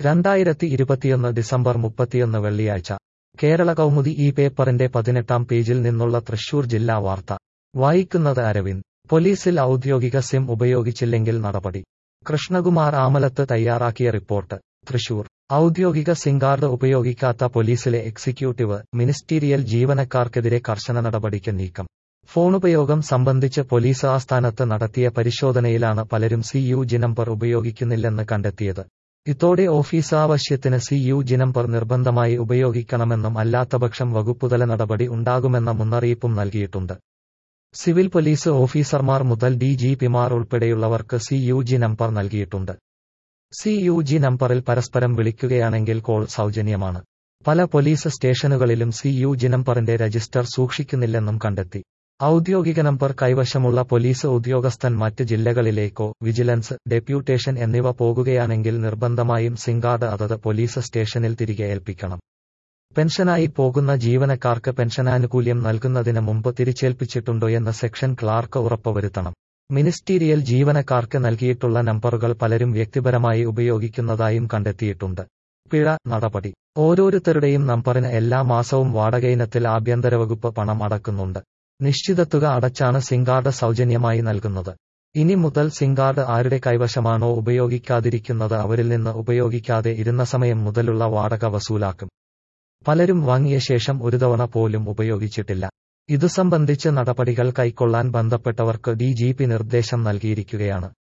രണ്ടായിരത്തി ഇരുപത്തിയൊന്ന് ഡിസംബർ മുപ്പത്തിയൊന്ന് വെള്ളിയാഴ്ച കേരള കൗമുദി ഈ പേപ്പറിന്റെ പതിനെട്ടാം പേജിൽ നിന്നുള്ള തൃശൂർ ജില്ലാ വാർത്ത വായിക്കുന്നത് അരവിന്ദ് പോലീസിൽ ഔദ്യോഗിക സിം ഉപയോഗിച്ചില്ലെങ്കിൽ നടപടി കൃഷ്ണകുമാർ ആമലത്ത് തയ്യാറാക്കിയ റിപ്പോർട്ട് തൃശൂർ ഔദ്യോഗിക സിം കാർഡ് ഉപയോഗിക്കാത്ത പോലീസിലെ എക്സിക്യൂട്ടീവ് മിനിസ്റ്റീരിയൽ ജീവനക്കാർക്കെതിരെ കർശന നടപടിക്ക് നീക്കം ഫോണുപയോഗം സംബന്ധിച്ച് പോലീസ് ആസ്ഥാനത്ത് നടത്തിയ പരിശോധനയിലാണ് പലരും സി യു ജി നമ്പർ ഉപയോഗിക്കുന്നില്ലെന്ന് കണ്ടെത്തിയത് ഇതോടെ ഓഫീസ് ആവശ്യത്തിന് സി യു ജി നമ്പർ നിർബന്ധമായി ഉപയോഗിക്കണമെന്നും അല്ലാത്തപക്ഷം വകുപ്പുതല നടപടി ഉണ്ടാകുമെന്ന മുന്നറിയിപ്പും നൽകിയിട്ടുണ്ട് സിവിൽ പോലീസ് ഓഫീസർമാർ മുതൽ ഡി ജി പിമാർ ഉൾപ്പെടെയുള്ളവർക്ക് സി യു ജി നമ്പർ നൽകിയിട്ടുണ്ട് സി യു ജി നമ്പറിൽ പരസ്പരം വിളിക്കുകയാണെങ്കിൽ കോൾ സൗജന്യമാണ് പല പോലീസ് സ്റ്റേഷനുകളിലും സി യു ജി നമ്പറിന്റെ രജിസ്റ്റർ സൂക്ഷിക്കുന്നില്ലെന്നും കണ്ടെത്തി ഔദ്യോഗിക നമ്പർ കൈവശമുള്ള പോലീസ് ഉദ്യോഗസ്ഥൻ മറ്റ് ജില്ലകളിലേക്കോ വിജിലൻസ് ഡെപ്യൂട്ടേഷൻ എന്നിവ പോകുകയാണെങ്കിൽ നിർബന്ധമായും സിം കാർഡ് അതത് പോലീസ് സ്റ്റേഷനിൽ തിരികെ ഏൽപ്പിക്കണം പെൻഷനായി പോകുന്ന ജീവനക്കാർക്ക് പെൻഷനാനുകൂല്യം നൽകുന്നതിന് മുമ്പ് തിരിച്ചേൽപ്പിച്ചിട്ടുണ്ടോയെന്ന് സെക്ഷൻ ക്ലാർക്ക് ഉറപ്പുവരുത്തണം മിനിസ്റ്റീരിയൽ ജീവനക്കാർക്ക് നൽകിയിട്ടുള്ള നമ്പറുകൾ പലരും വ്യക്തിപരമായി ഉപയോഗിക്കുന്നതായും കണ്ടെത്തിയിട്ടുണ്ട് പിഴ നടപടി ഓരോരുത്തരുടെയും നമ്പറിന് എല്ലാ മാസവും വാടകയിനത്തിൽ ആഭ്യന്തര വകുപ്പ് പണം അടക്കുന്നുണ്ട് നിശ്ചിത തുക അടച്ചാണ് സിം കാർഡ് സൗജന്യമായി നൽകുന്നത് ഇനി മുതൽ സിം കാർഡ് ആരുടെ കൈവശമാണോ ഉപയോഗിക്കാതിരിക്കുന്നത് അവരിൽ നിന്ന് ഉപയോഗിക്കാതെ ഇരുന്ന സമയം മുതലുള്ള വാടക വസൂലാക്കും പലരും വാങ്ങിയ ശേഷം ഒരു തവണ പോലും ഉപയോഗിച്ചിട്ടില്ല ഇതു സംബന്ധിച്ച് നടപടികൾ കൈക്കൊള്ളാൻ ബന്ധപ്പെട്ടവർക്ക് ഡി ജി പി നിർദ്ദേശം നൽകിയിരിക്കുകയാണ്